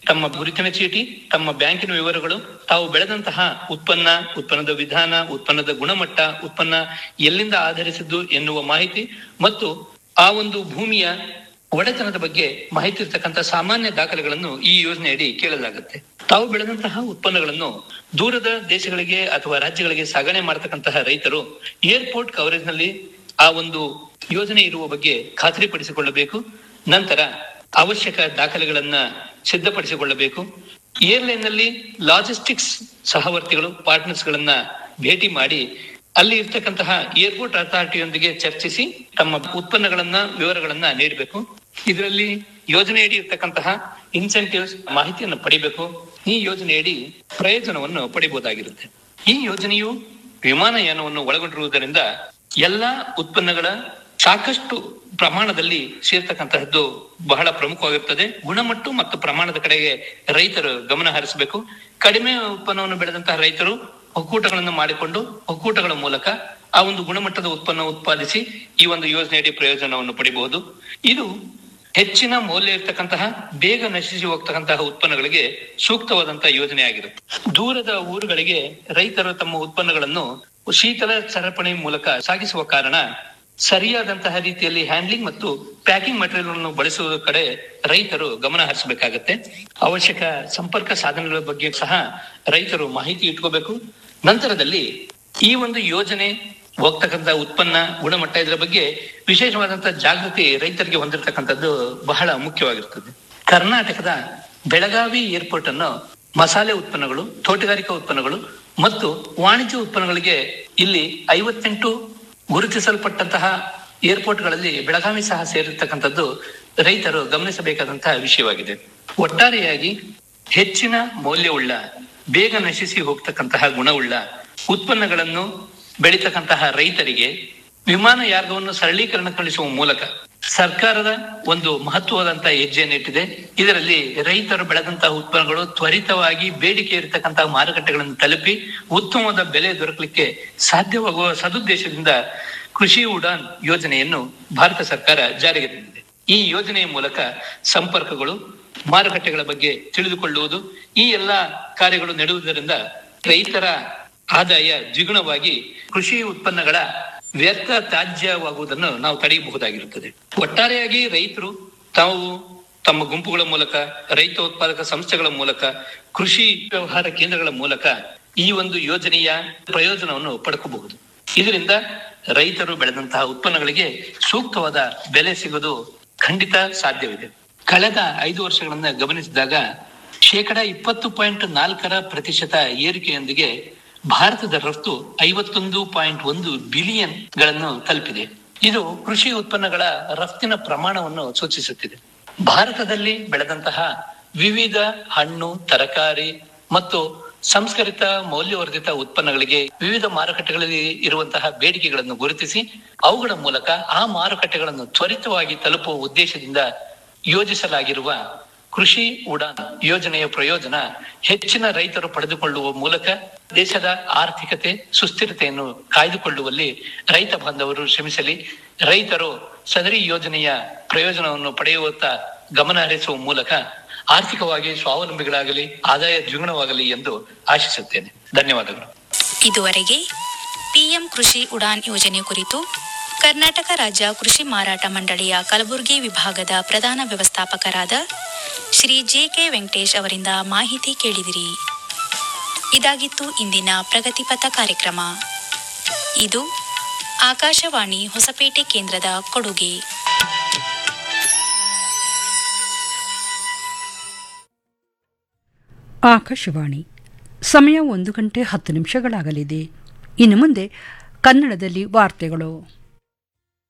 ತಮ್ಮ ಗುರುತಿನ ಚೀಟಿ ತಮ್ಮ ಬ್ಯಾಂಕಿನ ವಿವರಗಳು ತಾವು ಬೆಳೆದಂತಹ ಉತ್ಪನ್ನ ಉತ್ಪನ್ನದ ವಿಧಾನ ಉತ್ಪನ್ನದ ಗುಣಮಟ್ಟ ಉತ್ಪನ್ನ ಎಲ್ಲಿಂದ ಆಧರಿಸಿದ್ದು ಎನ್ನುವ ಮಾಹಿತಿ ಮತ್ತು ಆ ಒಂದು ಭೂಮಿಯ ಒಡೆತನದ ಬಗ್ಗೆ ಮಾಹಿತಿ ಇರ್ತಕ್ಕಂಥ ಸಾಮಾನ್ಯ ದಾಖಲೆಗಳನ್ನು ಈ ಯೋಜನೆಯಡಿ ಕೇಳಲಾಗುತ್ತೆ ತಾವು ಬೆಳೆದಂತಹ ಉತ್ಪನ್ನಗಳನ್ನು ದೂರದ ದೇಶಗಳಿಗೆ ಅಥವಾ ರಾಜ್ಯಗಳಿಗೆ ಸಾಗಣೆ ಮಾಡತಕ್ಕಂತಹ ರೈತರು ಏರ್ಪೋರ್ಟ್ ಕವರೇಜ್ ನಲ್ಲಿ ಆ ಒಂದು ಯೋಜನೆ ಇರುವ ಬಗ್ಗೆ ಖಾತ್ರಿಪಡಿಸಿಕೊಳ್ಳಬೇಕು ನಂತರ ಅವಶ್ಯಕ ದಾಖಲೆಗಳನ್ನ ಸಿದ್ಧಪಡಿಸಿಕೊಳ್ಳಬೇಕು ಏರ್ಲೈನ್ ನಲ್ಲಿ ಲಾಜಿಸ್ಟಿಕ್ಸ್ ಸಹವರ್ತಿಗಳು ಪಾರ್ಟ್ನರ್ಸ್ ಗಳನ್ನ ಭೇಟಿ ಮಾಡಿ ಅಲ್ಲಿ ಇರ್ತಕ್ಕಂತಹ ಏರ್ಪೋರ್ಟ್ ಅಥಾರಿಟಿಯೊಂದಿಗೆ ಚರ್ಚಿಸಿ ತಮ್ಮ ಉತ್ಪನ್ನಗಳನ್ನ ವಿವರಗಳನ್ನ ನೀಡಬೇಕು ಇದರಲ್ಲಿ ಯೋಜನೆಯಡಿ ಇರ್ತಕ್ಕಂತಹ ಇನ್ಸೆಂಟಿವ್ಸ್ ಮಾಹಿತಿಯನ್ನು ಪಡಿಬೇಕು ಈ ಯೋಜನೆಯಡಿ ಪ್ರಯೋಜನವನ್ನು ಪಡಿಬಹುದಾಗಿರುತ್ತೆ ಈ ಯೋಜನೆಯು ವಿಮಾನಯಾನವನ್ನು ಒಳಗೊಂಡಿರುವುದರಿಂದ ಎಲ್ಲಾ ಉತ್ಪನ್ನಗಳ ಸಾಕಷ್ಟು ಪ್ರಮಾಣದಲ್ಲಿ ಸೇರ್ತಕ್ಕಂತಹದ್ದು ಬಹಳ ಪ್ರಮುಖವಾಗಿರುತ್ತದೆ ಗುಣಮಟ್ಟ ಮತ್ತು ಪ್ರಮಾಣದ ಕಡೆಗೆ ರೈತರು ಗಮನ ಹರಿಸಬೇಕು ಕಡಿಮೆ ಉತ್ಪನ್ನವನ್ನು ಬೆಳೆದಂತಹ ರೈತರು ಒಕ್ಕೂಟಗಳನ್ನು ಮಾಡಿಕೊಂಡು ಒಕ್ಕೂಟಗಳ ಮೂಲಕ ಆ ಒಂದು ಗುಣಮಟ್ಟದ ಉತ್ಪನ್ನ ಉತ್ಪಾದಿಸಿ ಈ ಒಂದು ಯೋಜನೆಯಡಿ ಪ್ರಯೋಜನವನ್ನು ಪಡಿಬಹುದು ಇದು ಹೆಚ್ಚಿನ ಮೌಲ್ಯ ಇರ್ತಕ್ಕಂತಹ ಬೇಗ ನಶಿಸಿ ಹೋಗ್ತಕ್ಕಂತಹ ಉತ್ಪನ್ನಗಳಿಗೆ ಸೂಕ್ತವಾದಂತಹ ಯೋಜನೆ ಆಗಿರುತ್ತೆ ದೂರದ ಊರುಗಳಿಗೆ ರೈತರು ತಮ್ಮ ಉತ್ಪನ್ನಗಳನ್ನು ಶೀತಲ ಸರಪಣಿ ಮೂಲಕ ಸಾಗಿಸುವ ಕಾರಣ ಸರಿಯಾದಂತಹ ರೀತಿಯಲ್ಲಿ ಹ್ಯಾಂಡ್ಲಿಂಗ್ ಮತ್ತು ಪ್ಯಾಕಿಂಗ್ ಮಟೀರಿಯಲ್ ಅನ್ನು ಬಳಸುವ ಕಡೆ ರೈತರು ಗಮನ ಹರಿಸಬೇಕಾಗತ್ತೆ ಅವಶ್ಯಕ ಸಂಪರ್ಕ ಸಾಧನಗಳ ಬಗ್ಗೆ ಸಹ ರೈತರು ಮಾಹಿತಿ ಇಟ್ಕೋಬೇಕು ನಂತರದಲ್ಲಿ ಈ ಒಂದು ಯೋಜನೆ ಹೋಗ್ತಕ್ಕಂಥ ಉತ್ಪನ್ನ ಗುಣಮಟ್ಟ ಇದರ ಬಗ್ಗೆ ವಿಶೇಷವಾದಂತಹ ಜಾಗೃತಿ ರೈತರಿಗೆ ಹೊಂದಿರತಕ್ಕಂಥದ್ದು ಬಹಳ ಮುಖ್ಯವಾಗಿರ್ತದೆ ಕರ್ನಾಟಕದ ಬೆಳಗಾವಿ ಏರ್ಪೋರ್ಟ್ ಅನ್ನು ಮಸಾಲೆ ಉತ್ಪನ್ನಗಳು ತೋಟಗಾರಿಕಾ ಉತ್ಪನ್ನಗಳು ಮತ್ತು ವಾಣಿಜ್ಯ ಉತ್ಪನ್ನಗಳಿಗೆ ಇಲ್ಲಿ ಐವತ್ತೆಂಟು ಗುರುತಿಸಲ್ಪಟ್ಟಂತಹ ಏರ್ಪೋರ್ಟ್ಗಳಲ್ಲಿ ಬೆಳಗಾವಿ ಸಹ ಸೇರಿರ್ತಕ್ಕಂಥದ್ದು ರೈತರು ಗಮನಿಸಬೇಕಾದಂತಹ ವಿಷಯವಾಗಿದೆ ಒಟ್ಟಾರೆಯಾಗಿ ಹೆಚ್ಚಿನ ಮೌಲ್ಯವುಳ್ಳ ಬೇಗ ನಶಿಸಿ ಹೋಗ್ತಕ್ಕಂತಹ ಗುಣವುಳ್ಳ ಉತ್ಪನ್ನಗಳನ್ನು ಬೆಳೀತಕ್ಕಂತಹ ರೈತರಿಗೆ ವಿಮಾನ ಯಾರ್ಗವನ್ನು ಸರಳೀಕರಣಗೊಳಿಸುವ ಮೂಲಕ ಸರ್ಕಾರದ ಒಂದು ಮಹತ್ವವಾದಂತಹ ಹೆಜ್ಜೆಯನ್ನಿಟ್ಟಿದೆ ಇದರಲ್ಲಿ ರೈತರು ಬೆಳೆದಂತಹ ಉತ್ಪನ್ನಗಳು ತ್ವರಿತವಾಗಿ ಬೇಡಿಕೆ ಇರತಕ್ಕಂತಹ ಮಾರುಕಟ್ಟೆಗಳನ್ನು ತಲುಪಿ ಉತ್ತಮವಾದ ಬೆಲೆ ದೊರಕಲಿಕ್ಕೆ ಸಾಧ್ಯವಾಗುವ ಸದುದ್ದೇಶದಿಂದ ಕೃಷಿ ಉಡಾನ್ ಯೋಜನೆಯನ್ನು ಭಾರತ ಸರ್ಕಾರ ಜಾರಿಗೆ ತಂದಿದೆ ಈ ಯೋಜನೆಯ ಮೂಲಕ ಸಂಪರ್ಕಗಳು ಮಾರುಕಟ್ಟೆಗಳ ಬಗ್ಗೆ ತಿಳಿದುಕೊಳ್ಳುವುದು ಈ ಎಲ್ಲಾ ಕಾರ್ಯಗಳು ನಡೆಯುವುದರಿಂದ ರೈತರ ಆದಾಯ ದ್ವಿಗುಣವಾಗಿ ಕೃಷಿ ಉತ್ಪನ್ನಗಳ ವ್ಯರ್ಥ ತ್ಯಾಜ್ಯವಾಗುವುದನ್ನು ನಾವು ತಡೆಯಬಹುದಾಗಿರುತ್ತದೆ ಒಟ್ಟಾರೆಯಾಗಿ ರೈತರು ತಾವು ತಮ್ಮ ಗುಂಪುಗಳ ಮೂಲಕ ರೈತ ಉತ್ಪಾದಕ ಸಂಸ್ಥೆಗಳ ಮೂಲಕ ಕೃಷಿ ವ್ಯವಹಾರ ಕೇಂದ್ರಗಳ ಮೂಲಕ ಈ ಒಂದು ಯೋಜನೆಯ ಪ್ರಯೋಜನವನ್ನು ಪಡ್ಕೋಬಹುದು ಇದರಿಂದ ರೈತರು ಬೆಳೆದಂತಹ ಉತ್ಪನ್ನಗಳಿಗೆ ಸೂಕ್ತವಾದ ಬೆಲೆ ಸಿಗೋದು ಖಂಡಿತ ಸಾಧ್ಯವಿದೆ ಕಳೆದ ಐದು ವರ್ಷಗಳನ್ನ ಗಮನಿಸಿದಾಗ ಶೇಕಡ ಇಪ್ಪತ್ತು ಪಾಯಿಂಟ್ ನಾಲ್ಕರ ಪ್ರತಿಶತ ಏರಿಕೆಯೊಂದಿಗೆ ಭಾರತದ ರಫ್ತು ಐವತ್ತೊಂದು ಪಾಯಿಂಟ್ ಒಂದು ಬಿಲಿಯನ್ ಗಳನ್ನು ತಲುಪಿದೆ ಇದು ಕೃಷಿ ಉತ್ಪನ್ನಗಳ ರಫ್ತಿನ ಪ್ರಮಾಣವನ್ನು ಸೂಚಿಸುತ್ತಿದೆ ಭಾರತದಲ್ಲಿ ಬೆಳೆದಂತಹ ವಿವಿಧ ಹಣ್ಣು ತರಕಾರಿ ಮತ್ತು ಸಂಸ್ಕರಿತ ಮೌಲ್ಯವರ್ಧಿತ ಉತ್ಪನ್ನಗಳಿಗೆ ವಿವಿಧ ಮಾರುಕಟ್ಟೆಗಳಲ್ಲಿ ಇರುವಂತಹ ಬೇಡಿಕೆಗಳನ್ನು ಗುರುತಿಸಿ ಅವುಗಳ ಮೂಲಕ ಆ ಮಾರುಕಟ್ಟೆಗಳನ್ನು ತ್ವರಿತವಾಗಿ ತಲುಪುವ ಉದ್ದೇಶದಿಂದ ಯೋಜಿಸಲಾಗಿರುವ ಕೃಷಿ ಉಡಾನ್ ಯೋಜನೆಯ ಪ್ರಯೋಜನ ಹೆಚ್ಚಿನ ರೈತರು ಪಡೆದುಕೊಳ್ಳುವ ಮೂಲಕ ದೇಶದ ಆರ್ಥಿಕತೆ ಸುಸ್ಥಿರತೆಯನ್ನು ಕಾಯ್ದುಕೊಳ್ಳುವಲ್ಲಿ ರೈತ ಬಾಂಧವರು ಶ್ರಮಿಸಲಿ ರೈತರು ಸದರಿ ಯೋಜನೆಯ ಪ್ರಯೋಜನವನ್ನು ಪಡೆಯುವತ್ತ ಗಮನ ಹರಿಸುವ ಮೂಲಕ ಆರ್ಥಿಕವಾಗಿ ಸ್ವಾವಲಂಬಿಗಳಾಗಲಿ ಆದಾಯ ದ್ವಿಗುಣವಾಗಲಿ ಎಂದು ಆಶಿಸುತ್ತೇನೆ ಧನ್ಯವಾದಗಳು ಇದುವರೆಗೆ ಪಿಎಂ ಕೃಷಿ ಉಡಾನ್ ಯೋಜನೆ ಕುರಿತು ಕರ್ನಾಟಕ ರಾಜ್ಯ ಕೃಷಿ ಮಾರಾಟ ಮಂಡಳಿಯ ಕಲಬುರಗಿ ವಿಭಾಗದ ಪ್ರಧಾನ ವ್ಯವಸ್ಥಾಪಕರಾದ ಶ್ರೀ ಜೆ ಕೆ ವೆಂಕಟೇಶ್ ಅವರಿಂದ ಮಾಹಿತಿ ಕೇಳಿದಿರಿ ಇದಾಗಿತ್ತು ಇಂದಿನ ಪ್ರಗತಿಪಥ ಕಾರ್ಯಕ್ರಮ ಇದು ಆಕಾಶವಾಣಿ ಹೊಸಪೇಟೆ ಕೇಂದ್ರದ ಕೊಡುಗೆ ಆಕಾಶವಾಣಿ ಸಮಯ ಒಂದು ಗಂಟೆ ಹತ್ತು ನಿಮಿಷಗಳಾಗಲಿದೆ ಇನ್ನು ಮುಂದೆ ಕನ್ನಡದಲ್ಲಿ ವಾರ್ತೆಗಳು